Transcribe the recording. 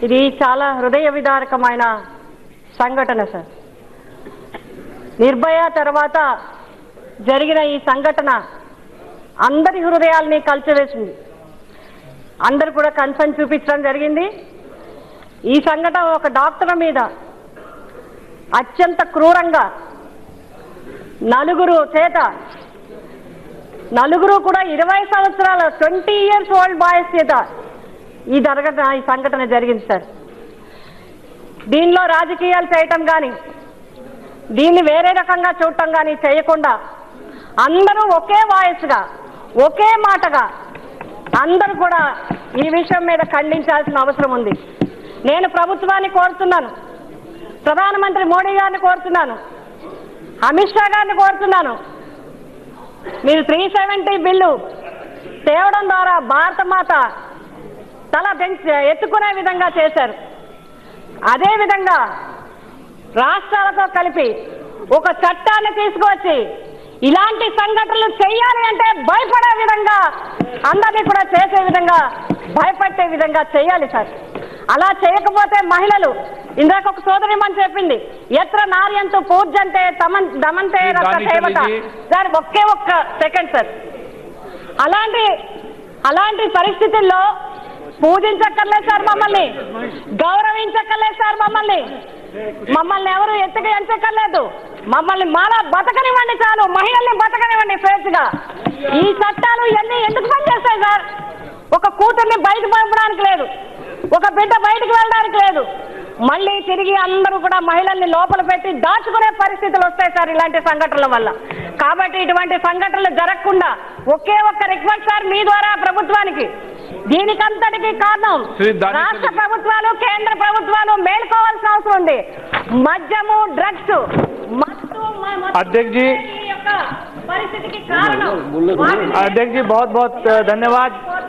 ఇది చాలా హృదయ విదారకమైన సంఘటన సార్ నిర్భయ తర్వాత జరిగిన ఈ సంఘటన అందరి హృదయాల్ని కలిచివేసింది అందరు కూడా కన్సర్న్ చూపించడం జరిగింది ఈ సంఘటన ఒక డాక్టర్ మీద అత్యంత క్రూరంగా నలుగురు చేత నలుగురు కూడా ఇరవై సంవత్సరాల ట్వంటీ ఇయర్స్ ఓల్డ్ బాయ్స్ చేత ఈ జరగట ఈ సంఘటన జరిగింది సార్ దీనిలో రాజకీయాలు చేయటం కానీ దీన్ని వేరే రకంగా చూడటం కానీ చేయకుండా అందరూ ఒకే వాయిస్గా ఒకే మాటగా అందరూ కూడా ఈ విషయం మీద ఖండించాల్సిన అవసరం ఉంది నేను ప్రభుత్వాన్ని కోరుతున్నాను ప్రధానమంత్రి మోడీ గారిని కోరుతున్నాను అమిత్ షా గారిని కోరుతున్నాను మీరు త్రీ సెవెంటీ బిల్లు తేవడం ద్వారా భారత మాత తల పెంచి ఎత్తుకునే విధంగా చేశారు అదేవిధంగా రాష్ట్రాలతో కలిపి ఒక చట్టాన్ని తీసుకువచ్చి ఇలాంటి సంఘటనలు చేయాలి అంటే భయపడే విధంగా అందరినీ కూడా చేసే విధంగా భయపట్టే విధంగా చేయాలి సార్ అలా చేయకపోతే మహిళలు ఇందాక ఒక సోదరి అని చెప్పింది ఎత్ర నార్యంతో పూజ్యంతే తమన్ దమంతే రక్త దాని సేవత తల్లిది. సార్ ఒకే ఒక్క సెకండ్ సార్ అలాంటి అలాంటి పరిస్థితుల్లో పూజించక్కర్లేదు సార్ మమ్మల్ని గౌరవించక్కర్లేదు సార్ మమ్మల్ని మమ్మల్ని ఎవరు ఎత్తుకు ఎంచక్కర్లేదు మమ్మల్ని మాలా బతకనివ్వండి చాలు మహిళల్ని బతకనివ్వండి స్వేచ్ఛగా ఈ చట్టాలు ఇవన్నీ ఎందుకు పనిచేస్తాయి సార్ ఒక కూతుర్ని బయటకు పంపడానికి లేదు ఒక బిడ్డ బయటకు వెళ్ళడానికి లేదు మళ్ళీ తిరిగి అందరూ కూడా మహిళల్ని లోపల పెట్టి దాచుకునే పరిస్థితులు వస్తాయి సార్ ఇలాంటి సంఘటనల వల్ల కాబట్టి ఇటువంటి సంఘటనలు జరగకుండా ఒకే ఒక్క రిక్వెస్ట్ సార్ మీ ద్వారా ప్రభుత్వానికి దీనికంతటికి కారణం శ్రీ దాని రాష్ట్ర ప్రభుత్వాలు కేంద్ర ప్రభుత్వాలు మేల్కోవాల్సిన అవసరం ఉంది మద్యము డ్రగ్స్ మత్తు మ- మత్తు అధ్యక్ష జీ ఈ యొక్క పరిస్థితికి కారణం వాటిని अध्यक्ष जी बहुत बहुत धन्यवाद